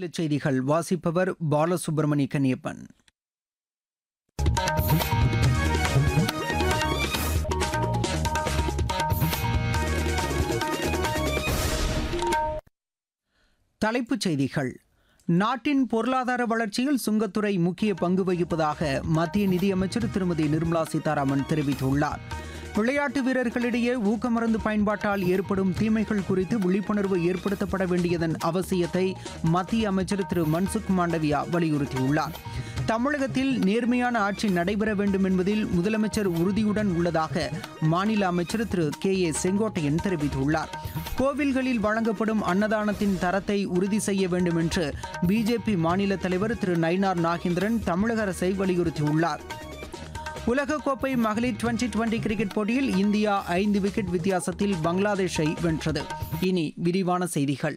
மாநில செய்திகள் வாசிப்பவர் பாலசுப்ரமணி கன்னியப்பன் தலைப்புச் செய்திகள் நாட்டின் பொருளாதார வளர்ச்சியில் சுங்கத்துறை முக்கிய பங்கு வகிப்பதாக மத்திய நிதியமைச்சர் திருமதி நிர்மலா சீதாராமன் தெரிவித்துள்ளார் விளையாட்டு வீரர்களிடையே ஊக்கமருந்து பயன்பாட்டால் ஏற்படும் தீமைகள் குறித்து விழிப்புணர்வு ஏற்படுத்தப்பட வேண்டியதன் அவசியத்தை மத்திய அமைச்சர் திரு மன்சுக் மாண்டவியா வலியுறுத்தியுள்ளார் தமிழகத்தில் நேர்மையான ஆட்சி நடைபெற வேண்டும் என்பதில் முதலமைச்சர் உறுதியுடன் உள்ளதாக மாநில அமைச்சர் திரு கே ஏ செங்கோட்டையன் தெரிவித்துள்ளார் கோவில்களில் வழங்கப்படும் அன்னதானத்தின் தரத்தை உறுதி செய்ய வேண்டும் என்று பிஜேபி மாநில தலைவர் திரு நயினார் நாகேந்திரன் தமிழக அரசை வலியுறுத்தியுள்ளார் உலகக்கோப்பை மகளிர் டுவெண்டி டுவெண்டி கிரிக்கெட் போட்டியில் இந்தியா ஐந்து விக்கெட் வித்தியாசத்தில் பங்களாதேஷை வென்றது இனி விரிவான செய்திகள்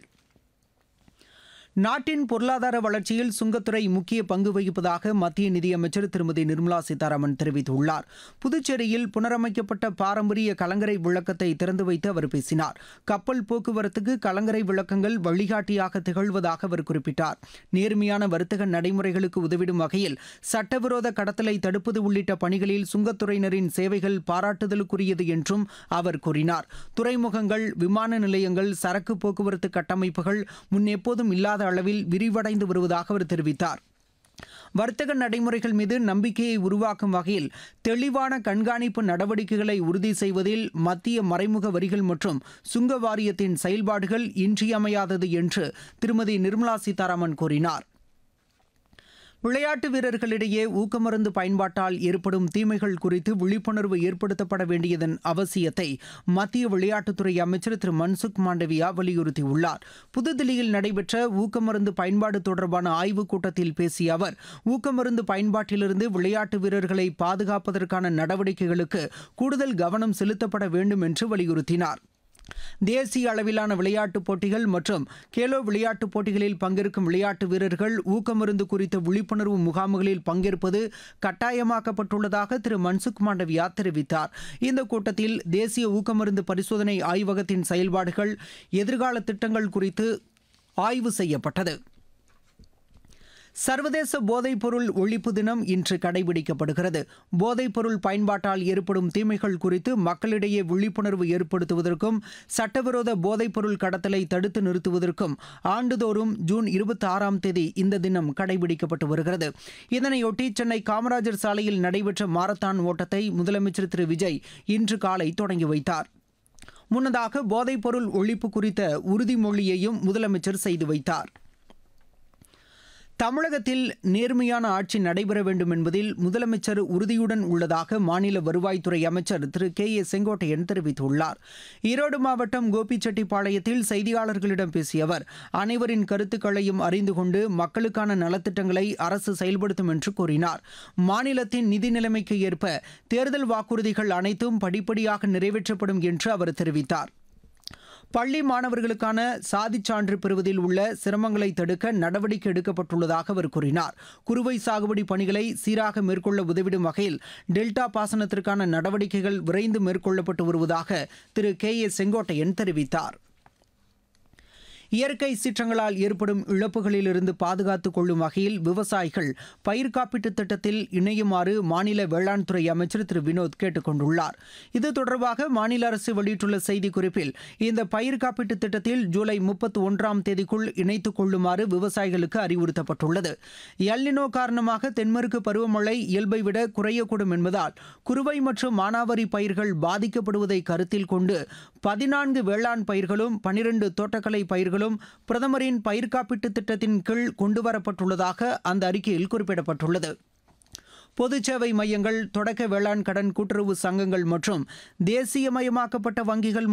நாட்டின் பொருளாதார வளர்ச்சியில் சுங்கத்துறை முக்கிய பங்கு வகிப்பதாக மத்திய நிதியமைச்சர் திருமதி நிர்மலா சீதாராமன் தெரிவித்துள்ளார் புதுச்சேரியில் புனரமைக்கப்பட்ட பாரம்பரிய கலங்கரை விளக்கத்தை திறந்து வைத்து அவர் பேசினார் கப்பல் போக்குவரத்துக்கு கலங்கரை விளக்கங்கள் வழிகாட்டியாக திகழ்வதாக அவர் குறிப்பிட்டார் நேர்மையான வர்த்தக நடைமுறைகளுக்கு உதவிடும் வகையில் சட்டவிரோத கடத்தலை தடுப்பது உள்ளிட்ட பணிகளில் சுங்கத்துறையினரின் சேவைகள் பாராட்டுதலுக்குரியது என்றும் அவர் கூறினார் துறைமுகங்கள் விமான நிலையங்கள் சரக்கு போக்குவரத்து கட்டமைப்புகள் முன்னெப்போதும் இல்லாத அளவில் விரிவடைந்து வருவதாக அவர் தெரிவித்தார் வர்த்தக நடைமுறைகள் மீது நம்பிக்கையை உருவாக்கும் வகையில் தெளிவான கண்காணிப்பு நடவடிக்கைகளை உறுதி செய்வதில் மத்திய மறைமுக வரிகள் மற்றும் சுங்க வாரியத்தின் செயல்பாடுகள் இன்றியமையாதது என்று திருமதி நிர்மலா சீதாராமன் கூறினார் விளையாட்டு வீரர்களிடையே ஊக்கமருந்து பயன்பாட்டால் ஏற்படும் தீமைகள் குறித்து விழிப்புணர்வு ஏற்படுத்தப்பட வேண்டியதன் அவசியத்தை மத்திய விளையாட்டுத்துறை அமைச்சர் திரு மன்சுக் மாண்டவியா வலியுறுத்தியுள்ளார் புதுதில்லியில் நடைபெற்ற ஊக்கமருந்து பயன்பாடு தொடர்பான ஆய்வுக் கூட்டத்தில் பேசிய அவர் ஊக்கமருந்து பயன்பாட்டிலிருந்து விளையாட்டு வீரர்களை பாதுகாப்பதற்கான நடவடிக்கைகளுக்கு கூடுதல் கவனம் செலுத்தப்பட வேண்டும் என்று வலியுறுத்தினார் தேசிய அளவிலான விளையாட்டுப் போட்டிகள் மற்றும் கேலோ விளையாட்டுப் போட்டிகளில் பங்கேற்கும் விளையாட்டு வீரர்கள் ஊக்கமருந்து குறித்த விழிப்புணர்வு முகாம்களில் பங்கேற்பது கட்டாயமாக்கப்பட்டுள்ளதாக திரு மன்சுக் மாண்டவியா தெரிவித்தார் இந்த கூட்டத்தில் தேசிய ஊக்கமருந்து பரிசோதனை ஆய்வகத்தின் செயல்பாடுகள் எதிர்கால திட்டங்கள் குறித்து ஆய்வு செய்யப்பட்டது சர்வதேச போதைப்பொருள் ஒழிப்பு தினம் இன்று கடைபிடிக்கப்படுகிறது போதைப்பொருள் பயன்பாட்டால் ஏற்படும் தீமைகள் குறித்து மக்களிடையே விழிப்புணர்வு ஏற்படுத்துவதற்கும் சட்டவிரோத போதைப்பொருள் கடத்தலை தடுத்து நிறுத்துவதற்கும் ஆண்டுதோறும் ஜூன் இருபத்தி ஆறாம் தேதி இந்த தினம் கடைபிடிக்கப்பட்டு வருகிறது இதனையொட்டி சென்னை காமராஜர் சாலையில் நடைபெற்ற மாரத்தான் ஓட்டத்தை முதலமைச்சர் திரு விஜய் இன்று காலை தொடங்கி வைத்தார் முன்னதாக போதைப்பொருள் ஒழிப்பு குறித்த உறுதிமொழியையும் முதலமைச்சர் செய்து வைத்தார் தமிழகத்தில் நேர்மையான ஆட்சி நடைபெற வேண்டும் என்பதில் முதலமைச்சர் உறுதியுடன் உள்ளதாக மாநில வருவாய்த்துறை அமைச்சர் திரு கே ஏ செங்கோட்டையன் தெரிவித்துள்ளார் ஈரோடு மாவட்டம் கோபிச்செட்டிப்பாளையத்தில் செய்தியாளர்களிடம் பேசிய அவர் அனைவரின் கருத்துக்களையும் அறிந்து கொண்டு மக்களுக்கான நலத்திட்டங்களை அரசு செயல்படுத்தும் என்று கூறினார் மாநிலத்தின் நிதி நிலைமைக்கு ஏற்ப தேர்தல் வாக்குறுதிகள் அனைத்தும் படிப்படியாக நிறைவேற்றப்படும் என்று அவர் தெரிவித்தார் பள்ளி மாணவர்களுக்கான சாதிச் சான்று பெறுவதில் உள்ள சிரமங்களை தடுக்க நடவடிக்கை எடுக்கப்பட்டுள்ளதாக அவர் கூறினார் குறுவை சாகுபடி பணிகளை சீராக மேற்கொள்ள உதவிடும் வகையில் டெல்டா பாசனத்திற்கான நடவடிக்கைகள் விரைந்து மேற்கொள்ளப்பட்டு வருவதாக திரு கே ஏ செங்கோட்டையன் தெரிவித்தார் இயற்கை சீற்றங்களால் ஏற்படும் இழப்புகளிலிருந்து பாதுகாத்துக் கொள்ளும் வகையில் விவசாயிகள் பயிர் காப்பீட்டுத் திட்டத்தில் இணையுமாறு மாநில வேளாண் துறை அமைச்சர் திரு வினோத் கேட்டுக் கொண்டுள்ளார் இது தொடர்பாக மாநில அரசு வெளியிட்டுள்ள செய்திக்குறிப்பில் இந்த பயிர் காப்பீட்டுத் திட்டத்தில் ஜூலை முப்பத்தி ஒன்றாம் தேதிக்குள் இணைத்துக் கொள்ளுமாறு விவசாயிகளுக்கு அறிவுறுத்தப்பட்டுள்ளது எல்னினோ காரணமாக தென்மேற்கு பருவமழை இயல்பை விட குறையக்கூடும் என்பதால் குறுவை மற்றும் மானாவாரி பயிர்கள் பாதிக்கப்படுவதை கருத்தில் கொண்டு பதினான்கு வேளாண் பயிர்களும் பனிரெண்டு தோட்டக்கலை பயிர்களும் பிரதமரின் பயிர் காப்பீட்டு திட்டத்தின் கீழ் கொண்டுவரப்பட்டுள்ளதாக அந்த அறிக்கையில் குறிப்பிடப்பட்டுள்ளது பொதுச்சேவை மையங்கள் தொடக்க வேளாண் கடன் கூட்டுறவு சங்கங்கள் மற்றும் தேசியமயமாக்கப்பட்ட வங்கிகள்